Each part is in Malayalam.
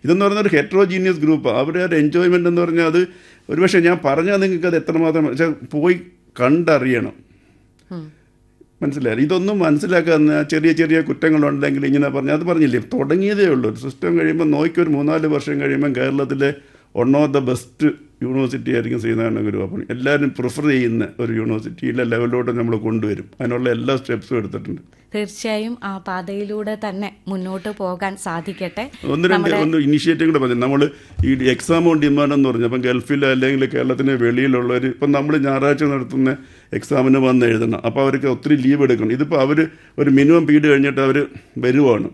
ഇതെന്ന് പറയുന്ന ഒരു ഹെട്രോജീനിയസ് ഗ്രൂപ്പാണ് അവരുടെ ഒരു എൻജോയ്മെൻ്റ് എന്ന് പറഞ്ഞാൽ അത് ഒരുപക്ഷെ ഞാൻ പറഞ്ഞാൽ നിങ്ങൾക്ക് അത് എത്രമാത്രം പക്ഷേ പോയി കണ്ടറിയണം ഉം. മനസ്സിലായി ഇതൊന്നും മനസ്സിലാക്കാന്ന് ചെറിയ ചെറിയ കുറ്റങ്ങളുണ്ടെങ്കിൽ ഇങ്ങനെ പറഞ്ഞാൽ അത് പറഞ്ഞില്ലേ തുടങ്ങിയതേ ഉള്ളൂ ഒരു സിസ്റ്റം കഴിയുമ്പോൾ നോക്കി ഒരു മൂന്നാല് വർഷം കഴിയുമ്പോൾ കേരളത്തിലെ one of the best university ആയിരിക്കും ശ്രീനാരായണ ഗുരു അപ്പം എല്ലാവരും പ്രിഫർ ചെയ്യുന്ന ഒരു യൂണിവേഴ്സിറ്റിയിലെ ലെവലിലോട്ട് നമ്മൾ കൊണ്ടുവരും അതിനുള്ള എല്ലാ സ്റ്റെപ്സും എടുത്തിട്ടുണ്ട് തീർച്ചയായും ആ പാതയിലൂടെ തന്നെ മുന്നോട്ട് പോകാൻ സാധിക്കട്ടെ ഒന്ന് രണ്ട് ഒന്ന് ഇനിഷ്യേറ്റീവ് കൂടെ പറഞ്ഞു നമ്മൾ ഈ എക്സാം ഓൺ ഡിമാൻഡ് എന്ന് പറഞ്ഞു അപ്പം ഗൾഫിൽ അല്ലെങ്കിൽ കേരളത്തിന് വെളിയിലുള്ളവർ ഇപ്പം നമ്മൾ ഞായറാഴ്ച നടത്തുന്ന എക്സാമിന് വന്ന് എഴുതണം അപ്പോൾ അവർക്ക് ഒത്തിരി ലീവ് എടുക്കണം ഇതിപ്പോൾ അവർ ഒരു മിനിമം പീരീഡ് കഴിഞ്ഞിട്ട് അവർ വരുവാണ്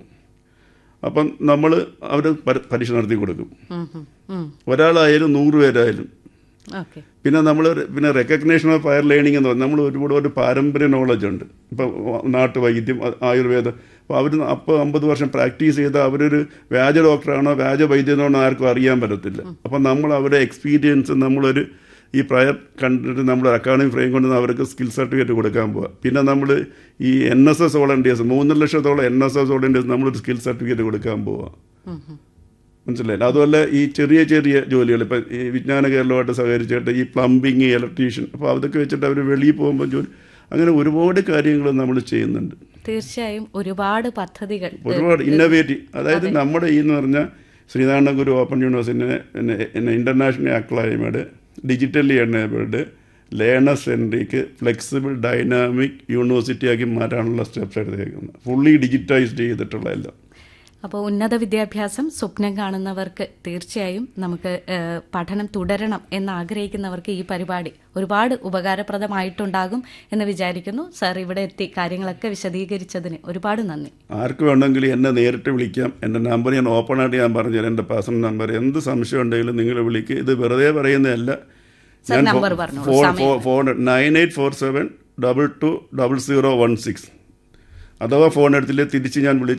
അപ്പം നമ്മൾ അവർ പരീക്ഷ നടത്തി കൊടുക്കും ഉം, ഉം, ഉം. ഒരാളായാലും നൂറ് പേരായാലും ഓക്കെ പിന്നെ നമ്മൾ പിന്നെ റെക്കഗ്നേഷൻ ഓഫ് ഫയർ ലേണിംഗ് എന്ന് പറഞ്ഞാൽ നമ്മൾ ഒരുപാട് ഒരു പാരമ്പര്യ നോളജ് ഉണ്ട് ഇപ്പം നാട്ടുവൈദ്യം ആ- ആയുർവേദം അപ്പോൾ അവർ അപ്പോൾ അമ്പത് വർഷം പ്രാക്ടീസ് ചെയ്ത അവരൊരു വ്യാജ ഡോക്ടറാണോ വ്യാജ വൈദ്യനാണോ ആർക്കും അറിയാൻ പറ്റത്തില്ല അപ്പം നമ്മൾ അവരുടെ എക്സ്പീരിയൻസ് നമ്മളൊരു ഈ പ്രയർ കണ്ടിട്ട് നമ്മൾ അക്കാഡമിക് ഫ്രെയിം കൊണ്ട് അവർക്ക് സ്കിൽ സർട്ടിഫിക്കറ്റ് കൊടുക്കാൻ പോവുക പിന്നെ നമ്മൾ ഈ എൻ എസ് എസ് വോളണ്ടിയേഴ്സ് മൂന്നര ലക്ഷത്തോളം എൻ എസ് എസ് വോളണ്ടിയേഴ്സ് നമ്മളൊരു സ്കിൽ സർട്ടിഫിക്കറ്റ് കൊടുക്കാൻ പോവുക മനസ്സിലായില്ല അതുപോലെ ഈ ചെറിയ ചെറിയ ജോലികൾ ഇപ്പം ഈ വിജ്ഞാന കേരളമായിട്ട് സഹകരിച്ചിട്ട് ഈ പ്ലംബിങ് ഇലക്ട്രീഷ്യൻ അപ്പോൾ അതൊക്കെ വെച്ചിട്ട് അവർ വെളിയിൽ പോകുമ്പോൾ ജോലി അങ്ങനെ ഒരുപാട് കാര്യങ്ങൾ നമ്മൾ ചെയ്യുന്നുണ്ട് തീർച്ചയായും ഒരുപാട് പദ്ധതികൾ ഒരുപാട് ഇന്നോവേറ്റീവ് അതായത് നമ്മുടെ ഈ എന്ന് പറഞ്ഞാൽ ശ്രീനാരായണ ഗുരു ഓപ്പൺ യൂണിവേഴ്സിറ്റിനെ പിന്നെ international acclaimed digitally enabled learner centric flexible dynamic university ആക്കി മാറ്റാനുള്ള സ്റ്റെപ്സ് എടുത്തേക്കുന്നത് ഫുള്ളി ഡിജിറ്റൈസ്ഡ് ചെയ്തിട്ടുള്ള എല്ലാം അപ്പോൾ ഉന്നത വിദ്യാഭ്യാസം സ്വപ്നം കാണുന്നവർക്ക് തീർച്ചയായും നമുക്ക് ഏഹ്, പഠനം തുടരണം എന്ന് ആഗ്രഹിക്കുന്നവർക്ക് ഈ പരിപാടി ഒരുപാട് ഉപകാരപ്രദമായിട്ടുണ്ടാകും എന്ന് വിചാരിക്കുന്നു സാർ ഇവിടെ എത്തി കാര്യങ്ങളൊക്കെ വിശദീകരിച്ചതിന് ഒരുപാട് നന്ദി ആർക്ക് വേണമെങ്കിലും എന്നെ നേരിട്ട് വിളിക്കാം എൻ്റെ നമ്പർ ഞാൻ ഓപ്പണായിട്ട് ഞാൻ പറഞ്ഞുതരാം എൻ്റെ പേഴ്സണൽ നമ്പർ എന്ത് സംശയം ഉണ്ടെങ്കിലും നിങ്ങൾ വിളിക്കുക ഇത് വെറുതെ പറയുന്നതല്ല Sir, number പറഞ്ഞോളൂ, ഫോർ സമയം. Four four nine eight four seven double two double zero one six അഥവാ ഫോൺ എടുത്തില്ലേ തിരിച്ച് ഞാൻ വിളിച്ച്